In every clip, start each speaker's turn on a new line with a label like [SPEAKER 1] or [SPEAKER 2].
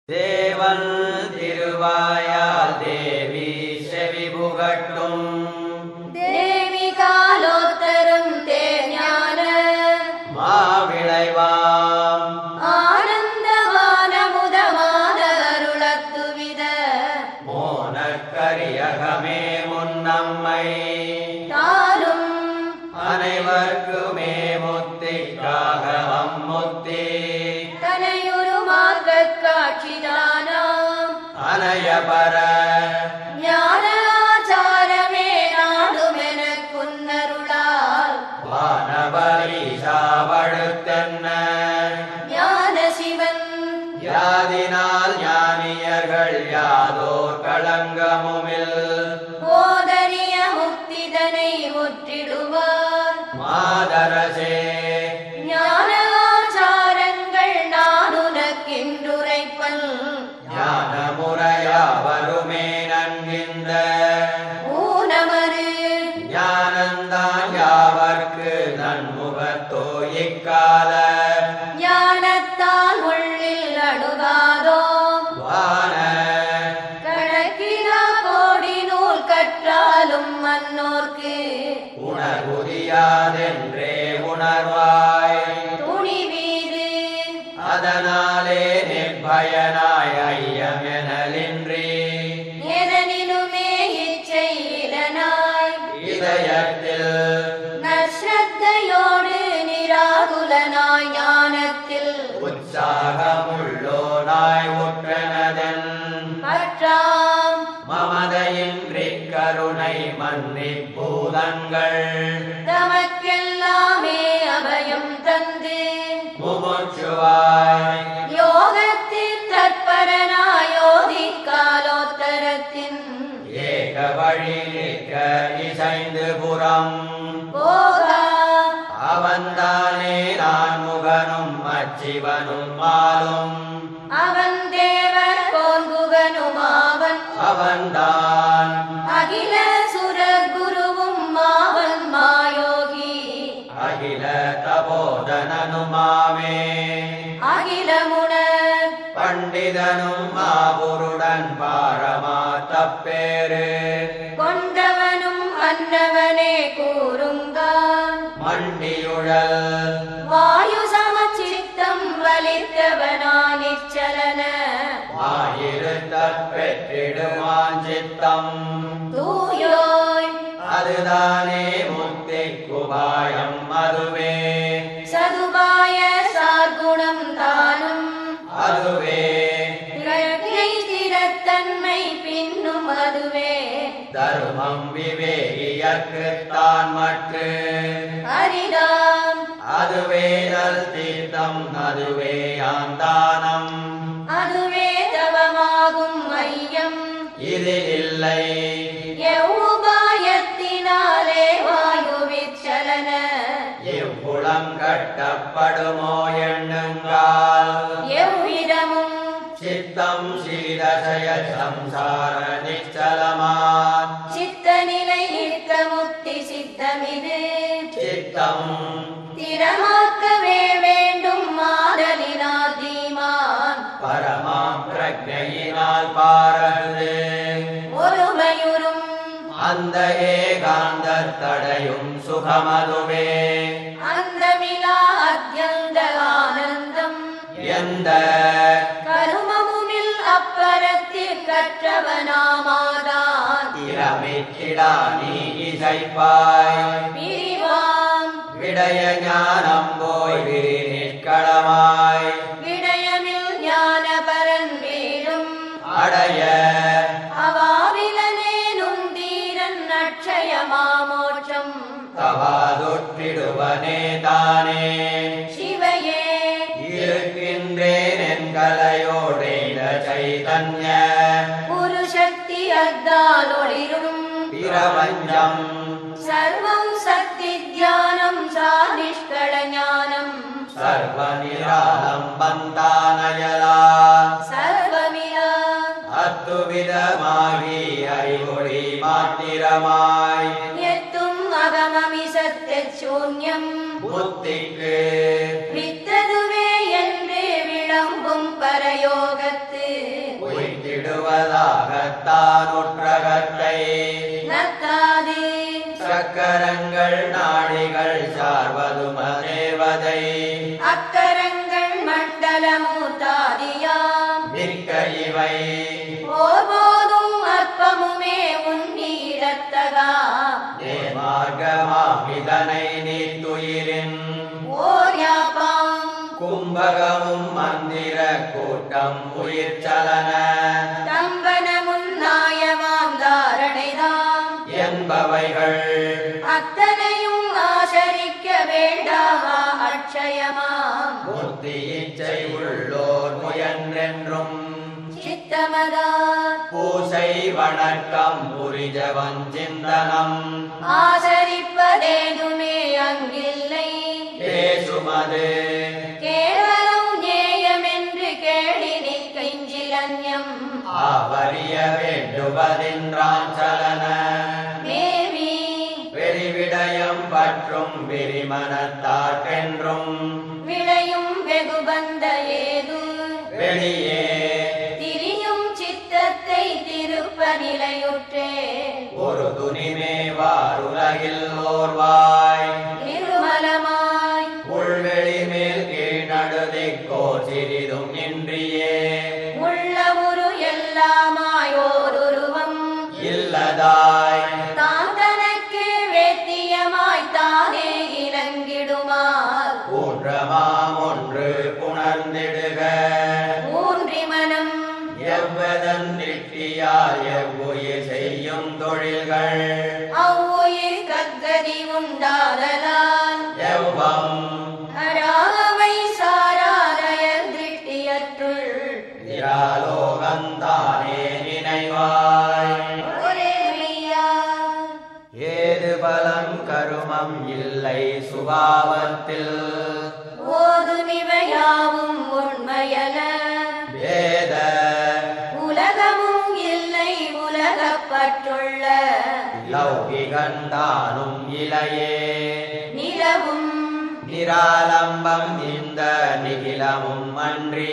[SPEAKER 1] தேவன் திருவாயால் தேவி செவி புகட்டும்
[SPEAKER 2] தேவி காலோத்தரும் தேஞான
[SPEAKER 1] மாவிளைவாம்
[SPEAKER 2] ஆனந்தமான முதமாத அருளத்துவித
[SPEAKER 1] மோனக்கரியகமே முன்னம்மை
[SPEAKER 2] தானும்
[SPEAKER 1] அனைவர்க்குமே முத்திக்காக அம்முத்தி
[SPEAKER 2] தனையுருமாக காட்சிதானாம்
[SPEAKER 1] அனயபர
[SPEAKER 2] ஞான ஆச்சாரமே நாடுமென குன்னருளால்
[SPEAKER 1] வானவரீசாவழுத்தென்ன
[SPEAKER 2] ஞான சிவன்
[SPEAKER 1] யாதினால் ஞானியர்கள் யாதோர் களங்கமுமில்
[SPEAKER 2] போதரிய முக்திதனை முற்றிடுவார்
[SPEAKER 1] மாதரசே
[SPEAKER 2] ஞான ஆச்சாரங்கள் நான் உனக்கென்றுரைப்பன்
[SPEAKER 1] ஞானமுறையா வருமே நன்கின்ற
[SPEAKER 2] ஊனமரு
[SPEAKER 1] ஞானந்தான் யாவர்க்கு நன்முகத்தோ இக்கால
[SPEAKER 2] ஞானத்தால் உள்ளில் அணுகாதோ
[SPEAKER 1] வான
[SPEAKER 2] கணக்கிலா கோடி நூல் கற்றாலும் மன்னோர்க்கு
[SPEAKER 1] உணர்வுதியாதென்றே உணர்வாய்
[SPEAKER 2] துணிவீது
[SPEAKER 1] அதனாலே நிர்பயனாய் ஐயமெனலின்றி
[SPEAKER 2] எதனிலுமே இச்சை இலனாய்
[SPEAKER 1] இதயத்தில்
[SPEAKER 2] நஸ்ரத்தையோடு நிராகுலனாய் ஞானத்தில்
[SPEAKER 1] உற்சாகமுள்ளோனாய் உற்றனதன்
[SPEAKER 2] பற்றாம்
[SPEAKER 1] மமதையின்றி கருணை மன்னி பூதங்கள்
[SPEAKER 2] தமக்கெல்லாமே அபயம் தந்து
[SPEAKER 1] முமுட்சுவாய்
[SPEAKER 2] யோகத்தில் தற்பரனாயோதி காலோத்தரத்தின்
[SPEAKER 1] ஏக வழி நிற்க இசைந்து புறம்
[SPEAKER 2] போகா
[SPEAKER 1] அவன்தானே நான் முகனும் அச்சிவனும் மாலும்
[SPEAKER 2] அவன் தேவர் கோங்குகனுமாவன்
[SPEAKER 1] அவன்தான்
[SPEAKER 2] அகில சுர குருவும் மாவன் மாயோகி
[SPEAKER 1] அகில தபோதனனுமாமே
[SPEAKER 2] அகிலமுணர்
[SPEAKER 1] பண்டிதனும் மாபுருடன் பாரமா தப்பேரு
[SPEAKER 2] கொண்டவனும் அன்னவனே கூறுங்கான்
[SPEAKER 1] மண்டியுழல்
[SPEAKER 2] வாயு சமச்சித்தம் வலித்தவனானிச்சலன
[SPEAKER 1] ஆயிருத்தற் பெற்றிடுவான் சித்தம்
[SPEAKER 2] தூயோய்
[SPEAKER 1] அதுதானே முக்தி குபாயம் அதுவே
[SPEAKER 2] சதுபாய சார்குணம் தானும்
[SPEAKER 1] அதுவே
[SPEAKER 2] பிரக்ஞை திறத்தன்மை பின்னும் அதுவே
[SPEAKER 1] தர்மம் விவேகியற்குத்தான் மற்று
[SPEAKER 2] அரிதாம்
[SPEAKER 1] அதுவே நல் தீர்த்தம் அதுவே ஆந்தானம்
[SPEAKER 2] அதுவே தவமாகும் ஐயம்
[SPEAKER 1] இதில் இல்லை
[SPEAKER 2] எவ்வுபாயத்தினாலே வாயுவிச்சலன
[SPEAKER 1] இவ்வுளம் கட்டப்படுமோ எண்ணுங்கால்
[SPEAKER 2] எவ்விதமும்
[SPEAKER 1] சித்தம் சீதசய சம்சார நிச்சலமான்
[SPEAKER 2] சித்த நிலை ஈர்த்த முக்தி சித்தமிது
[SPEAKER 1] சித்தம்
[SPEAKER 2] திறமாக்கவே வேண்டும் மாதலினா தீமான்
[SPEAKER 1] பரமா பிரஜையினால் பாரது
[SPEAKER 2] ஒருமையுறும்
[SPEAKER 1] அந்த ஏகாந்த தடையும் சுகமதுவே
[SPEAKER 2] அந்தமிலா அத்யந்த ஆனந்தம்
[SPEAKER 1] எந்த
[SPEAKER 2] கருமமுமில் அப்பரத்தில் கற்றவனாமாதான்
[SPEAKER 1] திறமிக்கிடா நீ இசைப்பாய்
[SPEAKER 2] பிரிவாம்
[SPEAKER 1] விடய ஞானம் போய் விரி நிற்களமாய்
[SPEAKER 2] விடயமில் ஞான பரன் வீடும்
[SPEAKER 1] அடைய
[SPEAKER 2] அவாவிலனே நுந்தீரன் அட்சயமாமோட்சம்
[SPEAKER 1] தவாதுற்றிடுவனே தானே
[SPEAKER 2] சிவையே
[SPEAKER 1] இருக்கின்றேன் என் கலையோடே சைதன்ய
[SPEAKER 2] ஒரு சக்தி அத்தால் ஒளிரும்
[SPEAKER 1] பிரபஞ்சம்
[SPEAKER 2] சர்வம் சக்தி தியானம் சாதிஷ்கள ஞானம்
[SPEAKER 1] சர்வ நிராலம்பந்தானயலா
[SPEAKER 2] சர்வமிலா
[SPEAKER 1] அத்துவிதமாகி அறிவொளி மாத்திரமாய்
[SPEAKER 2] எத்தும் அகமமி சத்த சூன்யம்
[SPEAKER 1] புத்திக்கு
[SPEAKER 2] வித்ததுவே என்று விளம்பும் பரயோகத்து
[SPEAKER 1] அகத்தானுற்றகத்தை
[SPEAKER 2] நத்தாது
[SPEAKER 1] சக்கரங்கள் நாடிகள் சார்வதும தேவதை
[SPEAKER 2] அக்கரங்கள் மண்டலமூர்த்தாதியாம்
[SPEAKER 1] மிக்க இவை
[SPEAKER 2] போர்போதும் அற்பமுமே உன்னிடத்தகா
[SPEAKER 1] மார்க்கமாமிதனை நீத்துயிரின்
[SPEAKER 2] ஓர் யாப்பாம்
[SPEAKER 1] கும்பகமும் மந்திர கூட்டம் உயிர் சலன
[SPEAKER 2] தம்பன முன்னாயமாம் தாரணைதாம்
[SPEAKER 1] என்பவைகள்
[SPEAKER 2] அத்தனையும் ஆசரிக்க வேண்டாமா அட்சயமாம்
[SPEAKER 1] மூர்த்தி இச்சை உள்ளோர் முயன்றென்றும்
[SPEAKER 2] சித்தமதார்
[SPEAKER 1] பூசை வணக்கம் புரிஜவன் சிந்தனம்
[SPEAKER 2] ஆசரிப்பதேதுமே அங்கில்லை
[SPEAKER 1] பேசுமது
[SPEAKER 2] கேவலம் நேயமென்று கேடினி கைஞ்சிலன்யம்
[SPEAKER 1] ஆவரிய வேண்டுவதின்றான் சலன
[SPEAKER 2] மேவி
[SPEAKER 1] வெறிவிடயம் பற்றும் விரிமனத்தார்க்கென்றும்
[SPEAKER 2] விளையும் வெகுபந்த ஏது
[SPEAKER 1] வெளியே
[SPEAKER 2] திரியும் சித்தத்தை திருப்ப நிலையுற்றே
[SPEAKER 1] ஒரு துணிமேவார் உலகில் ஓர்வாய்
[SPEAKER 2] நிருமலமாய்
[SPEAKER 1] உள்வெளி மேல் கீழ்நடுதிக்கோ சிறிதும் இன்றியே
[SPEAKER 2] உள்ள உரு எல்லாமாயோருருவம்
[SPEAKER 1] இல்லதாய்
[SPEAKER 2] தான் தனக்கு வேத்தியமாய் தானே இலங்கிடுமால்
[SPEAKER 1] ஊன்றமாம் ஒன்று புணர்ந்திடுக
[SPEAKER 2] ஊன்றி மனம்
[SPEAKER 1] எவ்வதன் நிட்டியால் எவ்வுயிர் செய்யும் தொழில்கள்
[SPEAKER 2] அவ்வுயிர் கத்கதி உண்டாதலால்
[SPEAKER 1] எவ்வம்
[SPEAKER 2] அராவை சாராதயர் திருஷ்டியற்றுள்
[SPEAKER 1] நிராலோகந்தானே நினைவாய்
[SPEAKER 2] ஒரே மெய்யா
[SPEAKER 1] ஏது பலம் கருமம் இல்லை சுபாவத்தில்
[SPEAKER 2] ஓதுமிவையாவும் உண்மையல
[SPEAKER 1] வேத
[SPEAKER 2] உலகமும் இல்லை உலகப்பற்றுள்ள
[SPEAKER 1] லௌகிகந்தானும் இலையே
[SPEAKER 2] நிலவும்
[SPEAKER 1] நிராலம்பம் இந்த நிகிலமும் அன்றி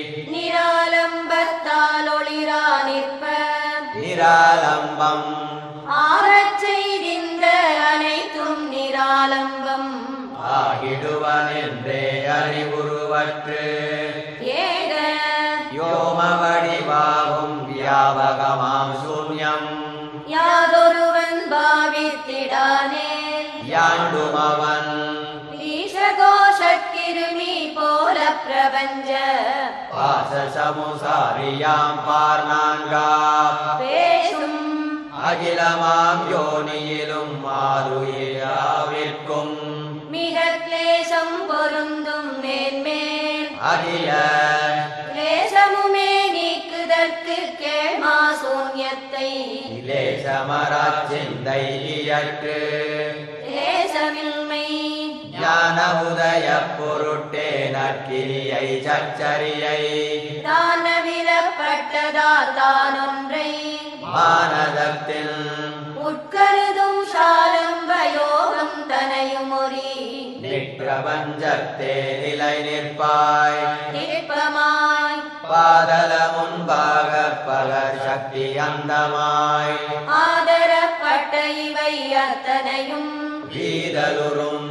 [SPEAKER 2] நிராலம்பத்தால் ஒளிரா நிற்ப
[SPEAKER 1] நிராலம்பம்
[SPEAKER 2] ஆறச் செய்திந்த அனைத்தும் நிராலம்பம்
[SPEAKER 1] ஆகிடுவன் என்றே அறிவுருவற்று
[SPEAKER 2] ஏக
[SPEAKER 1] யோம வடிவாகும் வியாபகமாம் சூன்யம்
[SPEAKER 2] யாதொருவன் பாவித்திடானே
[SPEAKER 1] யாண்டுமவன்
[SPEAKER 2] ஈசகோஷக்கிருமி போல பிரபஞ்ச
[SPEAKER 1] பாச சமுசாரியாம் பார்நான்கா
[SPEAKER 2] பேசும்
[SPEAKER 1] அகிலமாம் யோனியிலும் மாறுயிராவிற்கும்
[SPEAKER 2] மிக கிளேசம் பொருந்தும் மேன்மேல்
[SPEAKER 1] அகில
[SPEAKER 2] கிளேசமுமே நீக்குதற்கு கேள்மா சூன்யத்தை
[SPEAKER 1] இலேசமரச் சிந்தை இயற்று
[SPEAKER 2] கிளேசமில்மை
[SPEAKER 1] ஞான உதய பொருட்டே நற்கிரியை சச்சரியை
[SPEAKER 2] தானவிலப்பட்டதா தானொன்றை
[SPEAKER 1] மானதத்தில்
[SPEAKER 2] உட்கருதும் சாலம்ப யோகம் தனையுமொரி
[SPEAKER 1] நிற்பிரபஞ்சத்தே நிலை நிற்பாய்
[SPEAKER 2] நிற்பமாய்
[SPEAKER 1] பாதல முன்பாக பகர் சக்தி அந்தமாய்
[SPEAKER 2] ஆதரப்பட்ட இவை அத்தனையும்
[SPEAKER 1] வீதலுறும்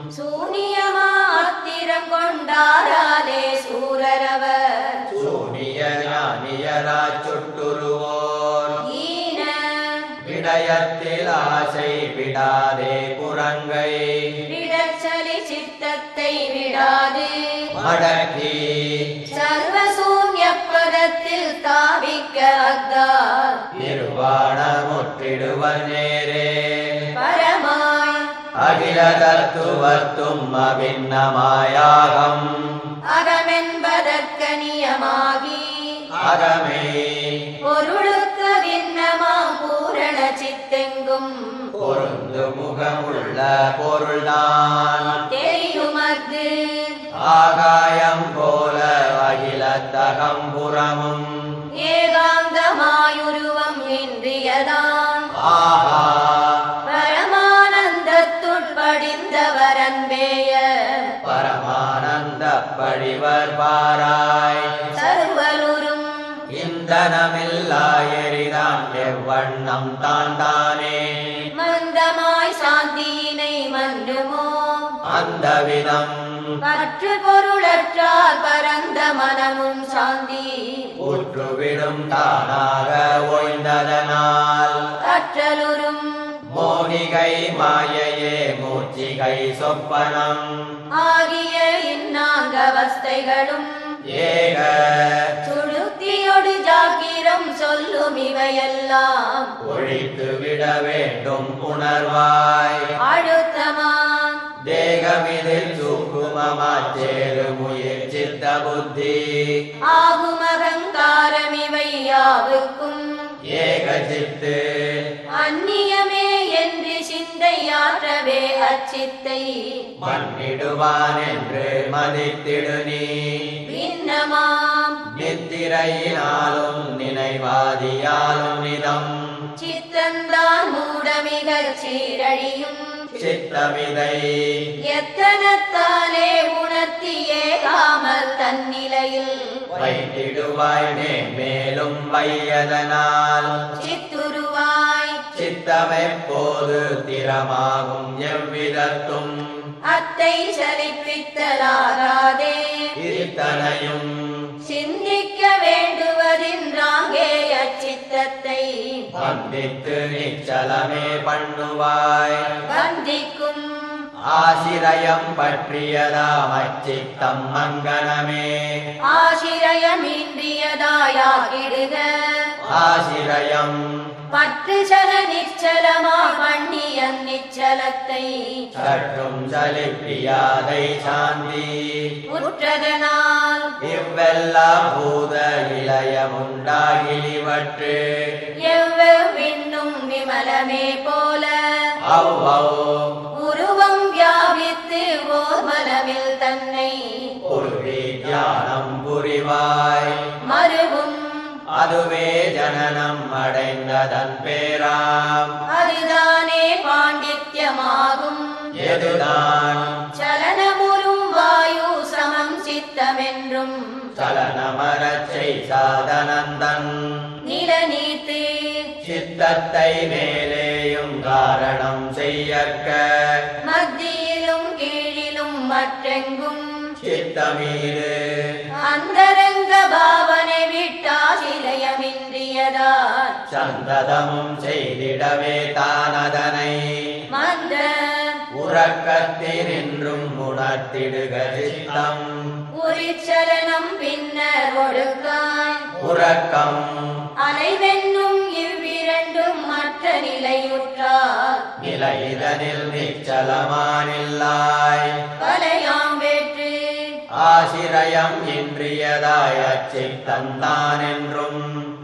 [SPEAKER 2] சூனியமாத்திரம் கொண்டாராலே சூரரவர்
[SPEAKER 1] சூனிய ஞானியராச் சுட்டுருவோர்
[SPEAKER 2] ஈன
[SPEAKER 1] விடயத்தில் ஆசை விடாதே புறங்கை
[SPEAKER 2] விடச்சலி சித்தத்தை விடாது
[SPEAKER 1] மடக்கி
[SPEAKER 2] சர்வசூன்ய பதத்தில் தாவிக்க அக்கார்
[SPEAKER 1] நிர்வாணமுற்றிடுவர் நேரே
[SPEAKER 2] பரமாய்
[SPEAKER 1] அகில தத்துவத்தும் அபின்னமாயாகம்
[SPEAKER 2] அகமென்பதற்கனியமாகி
[SPEAKER 1] அகமே
[SPEAKER 2] பொருளுக்கு பின்னமா பூரண சித்தெங்கும்
[SPEAKER 1] பொருந்து முகமுள்ள பொருள்தான்
[SPEAKER 2] தெரியுமது
[SPEAKER 1] ஆகாயம் போல அகிலத்தகம்புறமும்
[SPEAKER 2] ஏகாந்தமாயுருவம் இன்றியதாம்
[SPEAKER 1] ஆஹா
[SPEAKER 2] பரமானந்தத்துட்படிந்தவர் அன்பேய
[SPEAKER 1] பரமானந்த படிவர் பாராய்
[SPEAKER 2] சர்வலுரும்
[SPEAKER 1] இந்த சிந்தனமில்லாயரிதான் எவ்வண்ணம் தான் தானே
[SPEAKER 2] மந்தமாய் சாந்தியினை மன்றுமோ
[SPEAKER 1] அந்த விதம்
[SPEAKER 2] பற்று பொருளற்றால் பரந்த மனமும் சாந்தி
[SPEAKER 1] ஊற்றுவிடும் தானாக ஓய்ந்ததனால்
[SPEAKER 2] கற்றலுறும்
[SPEAKER 1] மோகிகை மாயையே மூர்ச்சிகை சொப்பனம்
[SPEAKER 2] ஆகிய இந்நான்கவஸ்தைகளும்
[SPEAKER 1] ஏக
[SPEAKER 2] சுழுத்தியொடு ஜாக்கிரம் சொல்லும் இவையெல்லாம்
[SPEAKER 1] ஒழித்து விட வேண்டும் உணர்வாய்
[SPEAKER 2] அழுத்தமாம்
[SPEAKER 1] தேகமிதில் சுக்குமமாச்சேரு முயற் சித்த புத்தி
[SPEAKER 2] ஆகும் அகங்காரம் இவை யாவுக்கும்
[SPEAKER 1] ஏக சித்து
[SPEAKER 2] அந்நியமே என்று சிந்தையாற்றவே அச்சித்தை
[SPEAKER 1] மண்ணிடுவான் என்று மதித்திடு நீ
[SPEAKER 2] பின்னமாம்
[SPEAKER 1] நித்திரையினாலும் நினைவாதியாலும் நிதம்
[SPEAKER 2] சித்தந்தான் மூடமிகச் சீரழியும்
[SPEAKER 1] சித்தமிதை
[SPEAKER 2] எத்தனத்தாலே உணர்த்தியே காமல் தன்னிலையில்
[SPEAKER 1] வைத்திடுவாய் மேலும் வையதனால்
[SPEAKER 2] சித்துருவாய்
[SPEAKER 1] சித்தமெப்போது திறமாகும் எவ்விதத்தும்
[SPEAKER 2] அத்தை சலிப்பித்தலாகாதே
[SPEAKER 1] இத்தனையும்
[SPEAKER 2] சிந்திக்க வேண்டுவதின்றாங்கே அச்சித்தத்தை
[SPEAKER 1] வந்தித்து நிச்சலமே பண்ணுவாய்
[SPEAKER 2] வந்திக்கும்
[SPEAKER 1] ஆசிரயம் பற்றியதாம் அச்சித்தம் மங்கனமே
[SPEAKER 2] ஆசிரயமின்றியதாயாகிடுக
[SPEAKER 1] ஆசிரயம்
[SPEAKER 2] பற்று சல நிச்சலமா பண்ணிய நிச்சலத்தை
[SPEAKER 1] சற்றும் சலிப்பியாதை சாந்தி
[SPEAKER 2] உற்றதனால்
[SPEAKER 1] இவ்வெல்லாம் பூத இளையமுண்டாகிலிவற்று
[SPEAKER 2] எவ்வெவ்விண்ணும் விமலமே போல
[SPEAKER 1] அவ்வளோ
[SPEAKER 2] உருவம் வியாபித்து ஓர் மனமில் தன்னை
[SPEAKER 1] உருவி தியானம் புரிவாய்
[SPEAKER 2] மருவும்
[SPEAKER 1] அதுவே ஜனனம் அடைந்ததன் பேராம்
[SPEAKER 2] அதுதானே பாண்டித்யமாகும்
[SPEAKER 1] எதுதான்
[SPEAKER 2] சலனமுறும் வாயு சமம் சித்தமென்றும்
[SPEAKER 1] சலனமரச்சை சாதனந்தன்
[SPEAKER 2] நிலநீத்து
[SPEAKER 1] சித்தத்தை மேலேயும் காரணம் செய்யற்க
[SPEAKER 2] மத்தியிலும் கீழிலும் மற்றெங்கும்
[SPEAKER 1] சித்தமீது
[SPEAKER 2] அந்தரங்க பாவனை விட்டாசிலயமின்றியதால்
[SPEAKER 1] சந்ததமும் செய்திடவே தானதனை
[SPEAKER 2] மந்த
[SPEAKER 1] உறக்கத்தினின்றும் உணர்த்திடுக சித்தம்
[SPEAKER 2] உரிச்சலனம் பின்னர் ஒழுக்காய்
[SPEAKER 1] உறக்கம்
[SPEAKER 2] அலைவென்னும் இவ்விரண்டும் மற்ற நிலையுற்றால்
[SPEAKER 1] நிலையிதனில் நிச்சலமானில்லாய்
[SPEAKER 2] கலையாம் வெற்று
[SPEAKER 1] ஆசிரயம் இன்றியதாய் அச்சித்தந்தான் என்றும்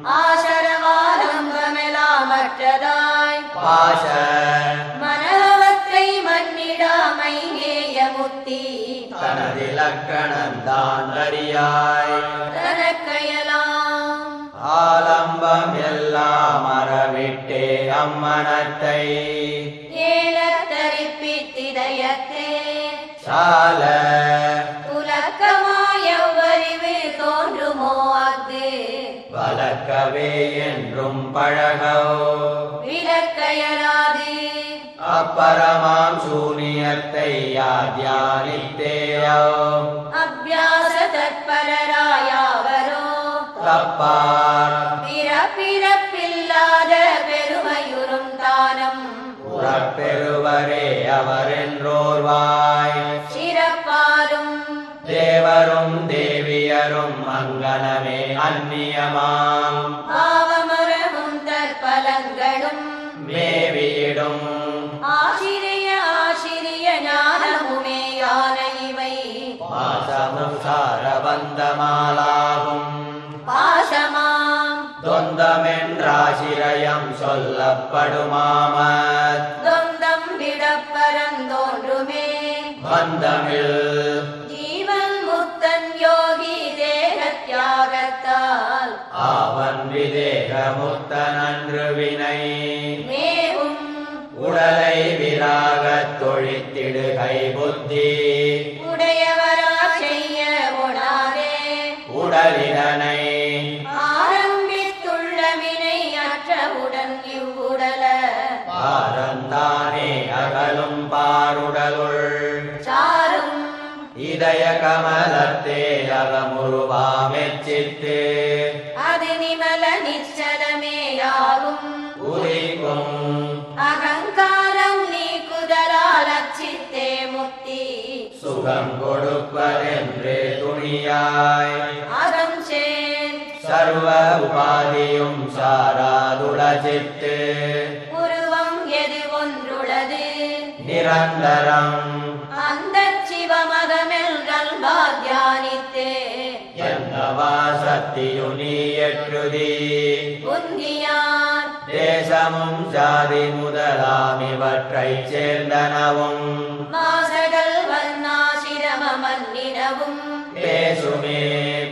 [SPEAKER 2] ஆசரவாரம்பமெலாமற்றதாய்
[SPEAKER 1] பாச
[SPEAKER 2] மனவத்தை மன்னிடாமை நேய முத்தி
[SPEAKER 1] தனதிலக்கணந்தான் அறியாய்
[SPEAKER 2] தனக்கையலாம்
[SPEAKER 1] ஆலம்பம் எல்லாம் அறவிட்டே அம்மனத்தை
[SPEAKER 2] ஏலத்தரிப்பித்திதயத்தே
[SPEAKER 1] சால
[SPEAKER 2] துலக்கமாயவ்வறிவு தோன்றுமோ அஃது
[SPEAKER 1] வளர்க்கவே என்றும் பழகோ
[SPEAKER 2] விலக்கையராது
[SPEAKER 1] அப்பரமாம் சூனியத்தை யாத்யானித்தேயோ
[SPEAKER 2] அபியாச தற்பரராயாவரோ
[SPEAKER 1] தப்பார்
[SPEAKER 2] பிறப்பிறப்பில்லாத பெருமையுறும் தானம்
[SPEAKER 1] உறப்பெறுவரே அவரென்றோர்வாய்
[SPEAKER 2] சிறப்பாலும்
[SPEAKER 1] தேவரும் தேவியரும் அங்கனமே அந்நியமாம்
[SPEAKER 2] பாவமரமும் தற்பலங்களும்
[SPEAKER 1] மேவியிடும்
[SPEAKER 2] ஆசிரிய ஆசிரிய ஞானமுமே யான இவை
[SPEAKER 1] மாசமும் சாரபந்தமாலாகும்
[SPEAKER 2] பாசமாம்
[SPEAKER 1] தொந்தமென்றாசிரயம் சொல்லப்படுமாமத்
[SPEAKER 2] தொந்தம் விடப்பரந்தோன்றுமே
[SPEAKER 1] பந்தமிழ்
[SPEAKER 2] ஜீவன் முத்தன் யோகி தேகத்யாகத்தால்
[SPEAKER 1] ஆவன் விதேகமுத்த நன்று வினை
[SPEAKER 2] மேவும்
[SPEAKER 1] உடலை விராகத் தொழித்திடுகை புத்தி
[SPEAKER 2] உடையவரா செய்ய உணாதே
[SPEAKER 1] உடலிடனை
[SPEAKER 2] ஆரம்பி
[SPEAKER 1] கமலத்தே அகமுருவாமெச்சித்து
[SPEAKER 2] அது நிமல நிச்சலமேயாகும்
[SPEAKER 1] உதிக்கும்
[SPEAKER 2] அகங்காரம் நீக்குதலால் அச்சித்தே முக்தி
[SPEAKER 1] சுகம் கொடுப்பதென்று துணியாய்
[SPEAKER 2] அகம் சேர்
[SPEAKER 1] சர்வ உபாதியும் சாராதுளச்சித்து
[SPEAKER 2] உருவம் எது ஒன்றுளது
[SPEAKER 1] நிரந்தரம்
[SPEAKER 2] அந்த சிவமகமெல்கள் தியானித்து
[SPEAKER 1] எந்த வாசத்தியு நீ எற்றுதி
[SPEAKER 2] புந்தியார்
[SPEAKER 1] தேசமும் ஜாதி முதலாம் இவற்றைச் சேர்ந்தனவும்
[SPEAKER 2] மாசகள் வர்ணாசிரம மன்னிடவும்
[SPEAKER 1] பேசுமே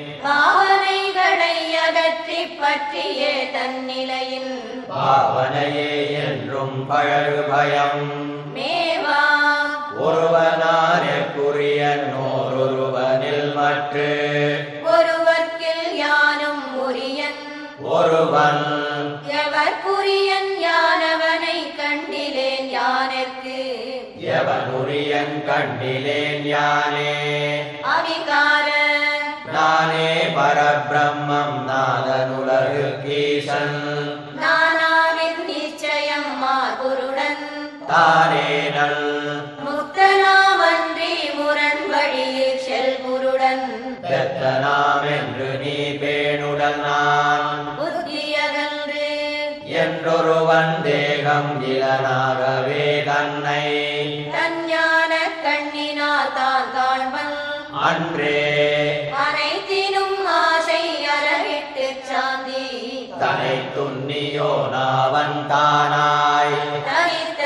[SPEAKER 2] பாவனைகளை அகற்றி பற்றியே தன்னிலையில்
[SPEAKER 1] பாவனையே என்றும் பழகு பயம்
[SPEAKER 2] மேவா
[SPEAKER 1] ஒருவனாருக்குரிய நோரொருவனில் மற்று
[SPEAKER 2] ஒருவர்க்கில் யானும் உரியன்
[SPEAKER 1] ஒருவன்
[SPEAKER 2] எவர்க்குரியன் யானவனை கண்டிலேன் யானற்கு
[SPEAKER 1] எவனுரியன் கண்டிலேன் யானே
[SPEAKER 2] அவிகார
[SPEAKER 1] நானே பரபிரம்மம் நாதனுலகு கீசன்
[SPEAKER 2] நானாவின் நிச்சயம் மாகுருடன்
[SPEAKER 1] தானே நல்
[SPEAKER 2] முக்தனாமன்றி முரண் வழியில் செல்குருடன்
[SPEAKER 1] பெத்தனாம் என்று நீ பேணுடன் நான்
[SPEAKER 2] புத்தியகன்று
[SPEAKER 1] என்றொருவன் தேகம் இளனாகவே தன்னை
[SPEAKER 2] தஞ்ஞான கண்ணினால் தான் காண்பன்
[SPEAKER 1] அன்றே
[SPEAKER 2] அனைத்தினும் ஆசை அறவிட்டு சாந்தி
[SPEAKER 1] தனை துன்னியோ நாவன் தானாய்
[SPEAKER 2] தனித்த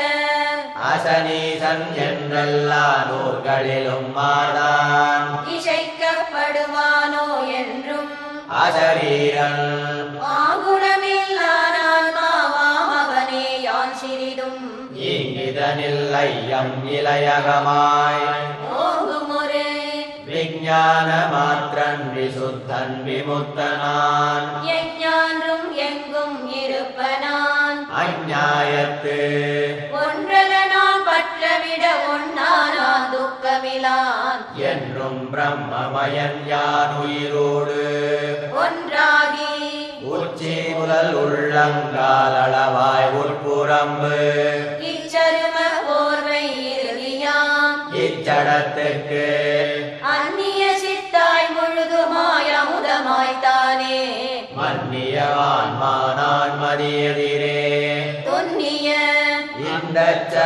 [SPEAKER 1] அசனீசன் என்றெல்லா நூல்களிலும் மாதான்
[SPEAKER 2] இசைக்கப்படுவானோ என்றும்
[SPEAKER 1] அசரீரன்
[SPEAKER 2] ஆகுணமில்லானான் மாவாம் அவனே யான் சிறிதும்
[SPEAKER 1] இங்கிதனில் ஐயம் இளையகமாய்
[SPEAKER 2] ஓங்குமொரு
[SPEAKER 1] விஞ்ஞான மாத்திரன் விசுத்தன் விமுத்தனான்
[SPEAKER 2] எஞ்ஞான்றும் எங்கும் இருப்பனான்
[SPEAKER 1] அஞ்ஞாயத்து
[SPEAKER 2] ஒன்றல நான் பற்றவிட ஒன்னானான் துக்கமிலான்
[SPEAKER 1] என்றும் பிரம்மமயன் யான் உயிரோடு
[SPEAKER 2] ஒன்றாகி
[SPEAKER 1] உச்சி முதல் உள்ளங்கால் அளவாய் உட்புறம்பு
[SPEAKER 2] இச்சரும போர்வை இறுதியாம்
[SPEAKER 1] இச்சடத்துக்கு
[SPEAKER 2] அந்நிய சித்தாய் முழுதுமாய் அமுதமாய் தானே
[SPEAKER 1] மன்னியவான் மானான் மதியதிரே
[SPEAKER 2] துன்னிய
[SPEAKER 1] இந்த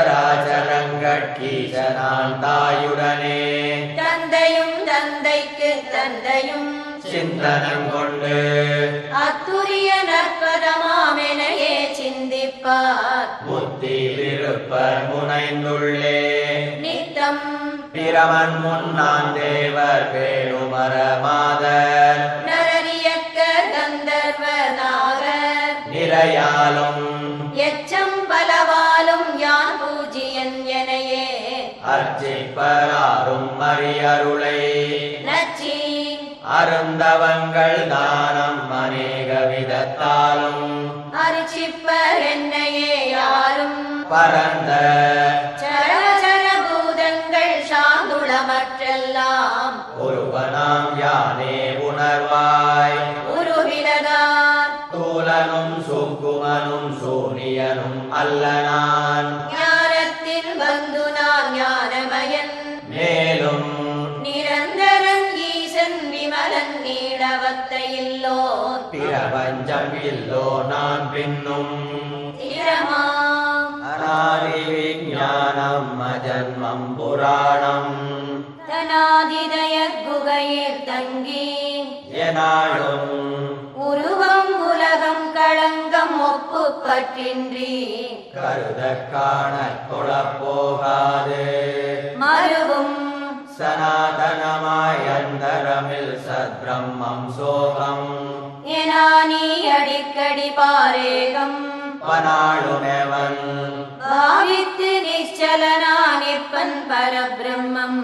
[SPEAKER 1] சராச்சரங்கட்கீசனான் தாயுடனே
[SPEAKER 2] தந்தையும் தந்தைக்கு தந்தையும்
[SPEAKER 1] சிந்தனம் கொண்டு
[SPEAKER 2] அத்துரிய நற்பதமாமெனையே சிந்திப்பார்
[SPEAKER 1] புத்தி விருப்பர் முனைந்துள்ளே
[SPEAKER 2] நித்தம்
[SPEAKER 1] பிரமன் முன்னான் தேவர் பேணுமர மாதர்
[SPEAKER 2] நரரியக்க கந்தர்வ நாகர்
[SPEAKER 1] நிறையாலும்
[SPEAKER 2] எச்சம் பலவாலும் யான் பூஜியன் எனையே
[SPEAKER 1] அர்ச்சிப்பராரும் அரியருளை
[SPEAKER 2] நச்சி
[SPEAKER 1] அருந்தவங்கள் தானம் அநேக விதத்தாலும்
[SPEAKER 2] அரிச்சிப்பர் என்னையே யாரும்
[SPEAKER 1] பரந்த
[SPEAKER 2] சரச்சர பூதங்கள் சாந்துளமற்றெல்லாம்
[SPEAKER 1] ஒருவனாம் யானே உணர்வாய்
[SPEAKER 2] உருவிலகார்
[SPEAKER 1] தூலனும் சுக்குமனும் சூனியனும் அல்ல நான்
[SPEAKER 2] ஞானத்தில் வந்து நான் ஞானமயன்
[SPEAKER 1] மேலும்
[SPEAKER 2] நிரந்தரன் ஈசன் விமலன் நீளவத்தையில்லோன்
[SPEAKER 1] பிரபஞ்சம் இல்லோ நான் பின்னும்
[SPEAKER 2] திரமாம்
[SPEAKER 1] அநாதி விஞ்ஞானம் அஜன்மம் புராணம்
[SPEAKER 2] தனாதிதய குகையில் தங்கி
[SPEAKER 1] எனாலும்
[SPEAKER 2] உருவம் உலகம் களங்கம் ஒப்பு பற்றின்றி
[SPEAKER 1] கருத காண தொழப்போகாது
[SPEAKER 2] மறுவும்
[SPEAKER 1] சனாதனமாய் அந்தரமில் சத்பிரம்மம் சோகம்
[SPEAKER 2] எனா நீ அடிக்கடி பாரேகம்
[SPEAKER 1] பனாளுமெவன்
[SPEAKER 2] பாவித்து நிச்சலனா நிற்பன் பரபிரம்மம்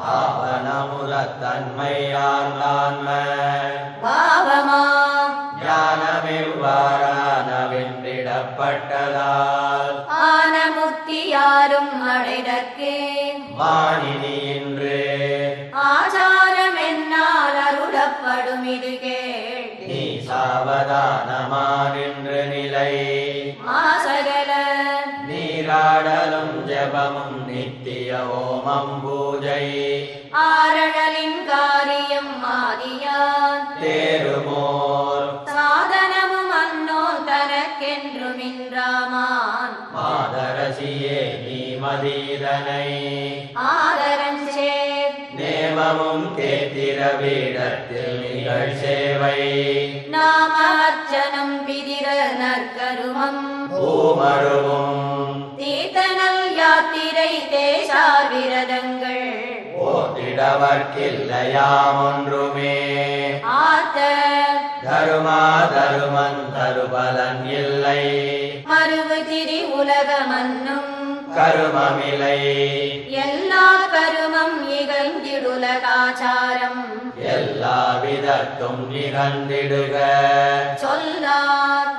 [SPEAKER 1] ஆவணமுதத்தன்மையார்ந்தான்ம
[SPEAKER 2] பாவமா
[SPEAKER 1] ஞானமிவ்வாறான வென்றிடப்பட்டதால்
[SPEAKER 2] ஆன முக்தி யாரும் அடைதற்கே
[SPEAKER 1] மானினி இன்று
[SPEAKER 2] ஆச்சார
[SPEAKER 1] சாவதானமா நின்று நிலை
[SPEAKER 2] மாசகல
[SPEAKER 1] நீராடலும் ஜபமும் நித்திய ஓமம் பூஜை
[SPEAKER 2] ஆரணலின் காரியம் மாதியான்
[SPEAKER 1] தேருமோர்
[SPEAKER 2] சாதனமும் அன்னோ தனக்கென்றுமின்றாமான்
[SPEAKER 1] மாதரசியே நீ மதீதனை
[SPEAKER 2] ஆதரஞ்சேர்
[SPEAKER 1] நேமமும் கேத்திர வீடத்தில் நிகழ் சேவை
[SPEAKER 2] நாம அர்ச்சனம் பிதிர நற்கருமம்
[SPEAKER 1] பூமருவும்
[SPEAKER 2] தீர்த்தனல் யாத்திரை தேசார் விரதங்கள்
[SPEAKER 1] ஓட்டிடவர்க்கில்லையாம் ஒன்றுமே
[SPEAKER 2] ஆத்த
[SPEAKER 1] தருமா தருமன் தருபலன் இல்லை
[SPEAKER 2] மறுவு திரி உலகமன்னும்
[SPEAKER 1] கருமமிலை
[SPEAKER 2] எல்லா கருமம் இகழ்ந்திடுலகாச்சாரம்
[SPEAKER 1] எல்லா விதத்தும் நிகழ்ந்திடுக
[SPEAKER 2] சொல்லார்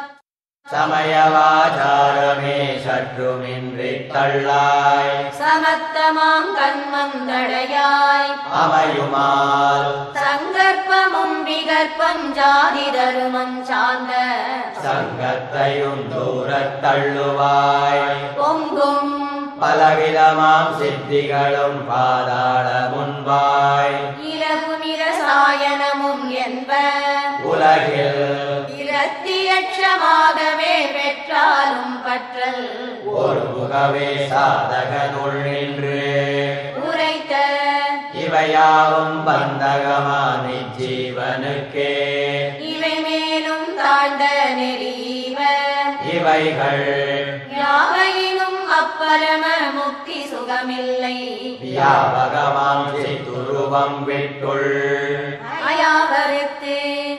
[SPEAKER 1] சமயவாச்சாரமே சற்றுமின்றி தள்ளாய்
[SPEAKER 2] சமத்தமாம் கண்மம் தடையாய்
[SPEAKER 1] அமையுமால்
[SPEAKER 2] சங்கற்பமும் விகற்பம் ஜாதி தருமம் சார்ந்த
[SPEAKER 1] சங்கத்தையும் தூரத் தள்ளுவாய்
[SPEAKER 2] பொங்கும்
[SPEAKER 1] பலவிதமாம் சித்திகளும் பாதாள முன்பாய்
[SPEAKER 2] இரவுமிர சாயனமும் என்ப
[SPEAKER 1] உலகில்
[SPEAKER 2] இரத்தியட்சமாகவே பெற்றாலும் பற்றல்
[SPEAKER 1] ஒரு முகவே சாதகனுள் நின்று
[SPEAKER 2] உரைத்த
[SPEAKER 1] இவையாவும் பந்தகமான ஜீவனுக்கே
[SPEAKER 2] இவை மேலும் தாழ்ந்த நெறிவ
[SPEAKER 1] இவைகள்
[SPEAKER 2] யாவையினும் அப்பரம முக்தி சுகமில்லை
[SPEAKER 1] வியாபகமாம் சித்துருவம் விட்டுள்
[SPEAKER 2] அயாவருத்து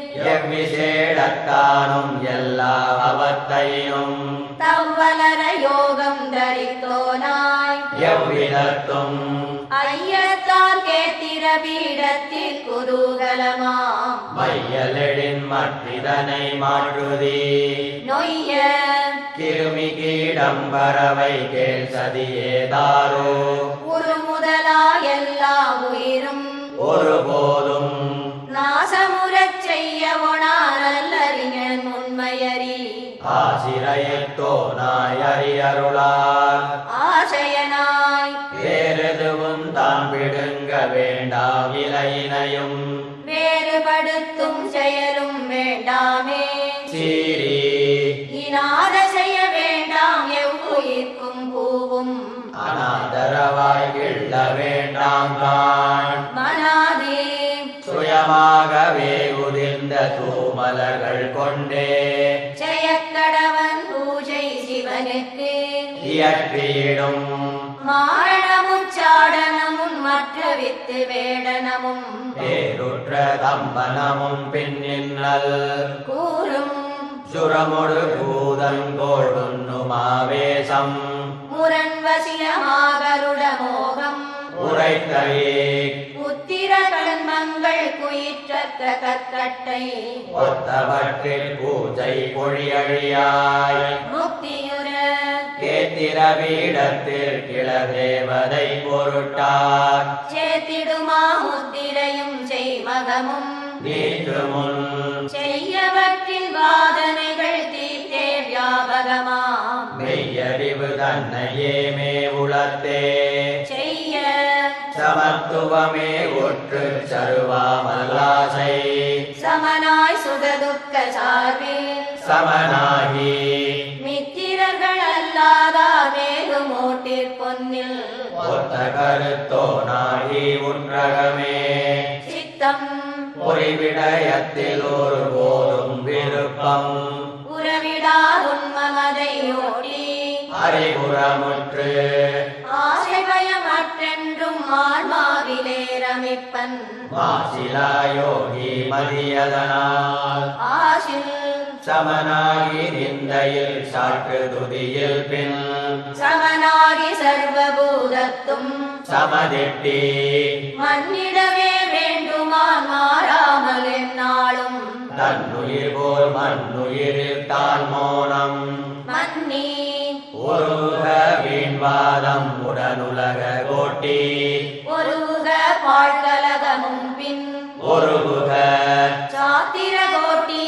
[SPEAKER 1] எவ்விசேடத்தானும் எல்லா அவத்தையும்
[SPEAKER 2] தவ்வலர யோகம் தரித்தோனாய்
[SPEAKER 1] எவ்விதத்தும்
[SPEAKER 2] ஐயத்தார் கேத்திர பீடத்தில் குதூகலமாம்
[SPEAKER 1] மையலெழின் மற்றிதனை மாற்றுதி
[SPEAKER 2] நொய்ய
[SPEAKER 1] கிருமி கீடம் பறவை கேள் சதியேதாரோ
[SPEAKER 2] உரு முதலா எல்லா உயிரும்
[SPEAKER 1] ஒருபோதும்
[SPEAKER 2] நாசமுறச் செய்ய ஒணாரல்லறிஞன் உண்மையறி
[SPEAKER 1] ஆசிரயத்தோ நாய் அறியருளார்
[SPEAKER 2] ஆசையனாய்
[SPEAKER 1] வேறெதுவும் தான் விடுங்க வேண்டாம் இலையினையும்
[SPEAKER 2] வேறுபடுத்தும் செயலும் வேண்டாமே
[SPEAKER 1] சீரி
[SPEAKER 2] இனாத செய்ய வேண்டாம் எவ்வுயிர்க்கும் பூவும்
[SPEAKER 1] அனாதரவாய் கிள்ள வேண்டாம் தான்
[SPEAKER 2] மனாதே
[SPEAKER 1] சுயமாகவே உதிர்ந்த தூமலர்கள் கொண்டே
[SPEAKER 2] ஜெயக்கடவன் பூஜை சிவனுக்கு
[SPEAKER 1] இயற்றியிடும்
[SPEAKER 2] மாரணமும் சாடனமும் மற்ற வித்து வேடனமும்
[SPEAKER 1] பேருற்ற தம்பனமும் பின்னின்னல்
[SPEAKER 2] கூறும்
[SPEAKER 1] சுரமுடு பூதங்கோள் உண்ணுமாவேசம்
[SPEAKER 2] முரண்வசியமாகருட மோகம்
[SPEAKER 1] உரைத்தவே
[SPEAKER 2] உத்திர கண்மங்கள் குயிற்றற்ற கற்கட்டை
[SPEAKER 1] ஒத்தவற்றில் பூஜை பொழியழியாய்
[SPEAKER 2] முக்தியுற
[SPEAKER 1] கேத்திர வீடத்தில் கிளதேவதை பொருட்டார்
[SPEAKER 2] சேத்திடுமா முத்திரையும் செய்மகமும்
[SPEAKER 1] நீற்று முன்
[SPEAKER 2] செய்யவற்றின் வாதனைகள் தீர்த்தே வியாபகமாம்
[SPEAKER 1] மெய்யறிவு தன்னையே மே உளத்தே
[SPEAKER 2] செய்ய
[SPEAKER 1] சமத்துவமே ஒற்று சருவாமல்லாசை
[SPEAKER 2] சமனாய் சுகதுக்க சார்பில்
[SPEAKER 1] சமனாகி
[SPEAKER 2] மித்திரர்கள் அல்லாதார் மேலும் ஓட்டிற் பொன்னில்
[SPEAKER 1] ஒத்த கருத்தோனாகி உற்றகமே
[SPEAKER 2] சித்தம்
[SPEAKER 1] பொறிவிடயத்தில் ஒரு போதும் விருப்பம்
[SPEAKER 2] உறவிடார் உண்மமதை ஓட்டி
[SPEAKER 1] அறிகுறமுற்று
[SPEAKER 2] ஆசை பயமற்றென்றும் ஆன்மாவிலே ரமிப்பன்
[SPEAKER 1] மாசிலாயோகி மதியதனால்
[SPEAKER 2] ஆசில்
[SPEAKER 1] சமனாகி நிந்தையில் சாற்று துதியில் பின்
[SPEAKER 2] சமனாகி சர்வபூதத்தும்
[SPEAKER 1] சமதிட்டி
[SPEAKER 2] மன்னிடவே வேண்டுமான் மாறாமல் எந்நாளும்
[SPEAKER 1] தன்னுயிர் போல் மண்ணுயிரில் தான் மோனம்
[SPEAKER 2] மன்னி
[SPEAKER 1] ஒருக வீண்வாதம் உடனுலக கோட்டி
[SPEAKER 2] ஒருக பாழ்கலகமும் பின்
[SPEAKER 1] ஒருகுக
[SPEAKER 2] சாத்திர கோட்டியை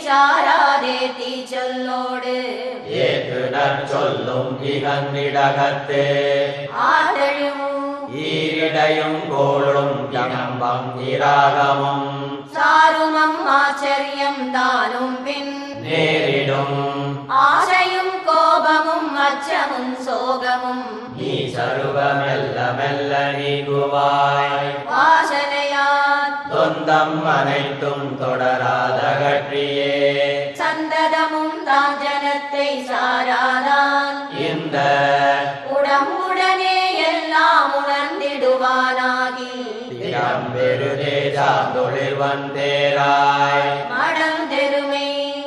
[SPEAKER 2] சாராதே தீ சொல்லோடு
[SPEAKER 1] ஏத்து நற்சொல்லும் இகந்திடகத்து
[SPEAKER 2] ஆதழும்
[SPEAKER 1] ஈரிடையும் கோளும் இனம்பம் இராகமும்
[SPEAKER 2] சாருமம் ஆச்சரியம் தானும் பின்
[SPEAKER 1] நேரிடும்
[SPEAKER 2] ஆசையும் கோபமும் அச்சமும் சோகமும்
[SPEAKER 1] நீ சருவ மெல்ல மெல்ல நீங்குவாய்
[SPEAKER 2] வாசனையால்
[SPEAKER 1] தொந்தம் அனைத்தும் தொடராதகற்றியே
[SPEAKER 2] சந்ததமும் தான் ஜனத்தை சாராதான்
[SPEAKER 1] இந்த
[SPEAKER 2] உடம்புடனே எல்லாம் உணர்ந்திடுவானாகி
[SPEAKER 1] திறம்பெருதே சாந்தொழில் வந்தேராய்
[SPEAKER 2] மடம் தெருமை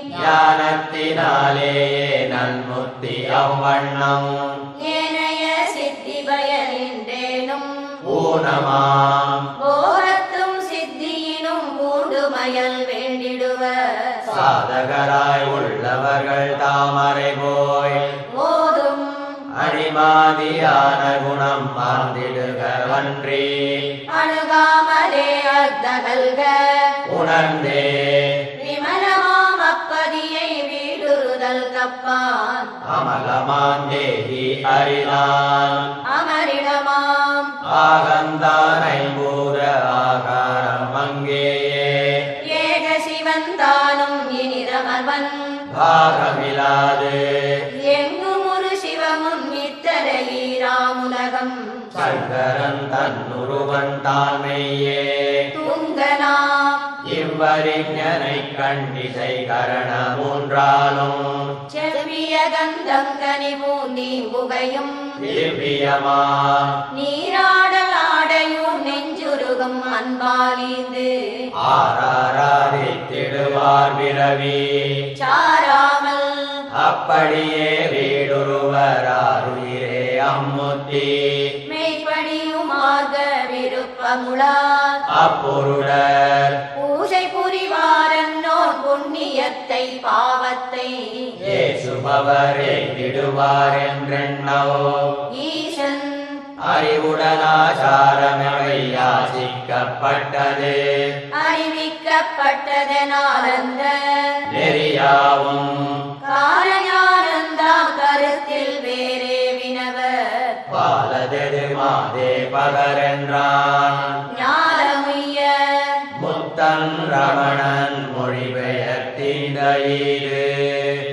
[SPEAKER 1] ஞானத்தினாலேயே நன்முத்தி அவ்வண்ணம்
[SPEAKER 2] ஏனைய சித்தி பயனின்றேனும்
[SPEAKER 1] ஊனமாம்
[SPEAKER 2] போகத்தும் சித்தியினும் பூண்டுமயல் வேண்டிடுவர்
[SPEAKER 1] சாதகராய் உள்ளவர்கள் தாமரை போய்
[SPEAKER 2] போதும்
[SPEAKER 1] அணிமாதியான குணம் மாந்திடுகவன்றி
[SPEAKER 2] அணுகாமலே அர்த்தகல்க
[SPEAKER 1] உணர்ந்தே
[SPEAKER 2] விமலமாம் அப்பதியை வீடுறுதல் தப்பான்
[SPEAKER 1] அமலமாந்தேகி அறினான்
[SPEAKER 2] அமரிடமாம்
[SPEAKER 1] ஆகந்தானை பூர ஆகாரம் அங்கேயே
[SPEAKER 2] ஏக சிவன் தானும் இனிதமவன்
[SPEAKER 1] பாகமிலாது
[SPEAKER 2] எங்கும் ஒரு சிவமும் இத்தரையீராமுலகம்
[SPEAKER 1] சங்கரன் தன்னுருவன் தான்மையே
[SPEAKER 2] தூங்கலாம்
[SPEAKER 1] இவ்வறிஞனை கண்டிசை கரண மூன்றாலும்
[SPEAKER 2] செவ்விய கந்தம் கனி பூந்தி புகையும்
[SPEAKER 1] திவ்யமா
[SPEAKER 2] நீராடல் ஆடையும் நெஞ்சுருகும் அன்பாலிந்து
[SPEAKER 1] ஆராராதித்திடுவார் பிறவி
[SPEAKER 2] சாராமல்
[SPEAKER 1] அப்படியே வீடுருவராருயிரே அம்முத்தி
[SPEAKER 2] மெய்ப்படியுமாக விருப்பமுளார்
[SPEAKER 1] அப்பொருடர்
[SPEAKER 2] பூஜை புரிவாரன்னோர் புண்ணியத்தை பாவத்தை
[SPEAKER 1] ஏசுபவர் எய்திடுவார் என்றெண்ணவோ
[SPEAKER 2] ஈசன்
[SPEAKER 1] அறிவுடனாசாரமவை யாசிக்கப்பட்டது
[SPEAKER 2] அறிவிக்கப்பட்டதனால் அந்த
[SPEAKER 1] நெறியாவும்
[SPEAKER 2] காரஞானந்தாம் கருத்தில் வேறே வினவர்
[SPEAKER 1] பாலதெது மாதே பகரென்றான்
[SPEAKER 2] ஞானமுய்ய
[SPEAKER 1] முத்தன் ரமணன் மொழிபெயர்த்திந்த ஈடு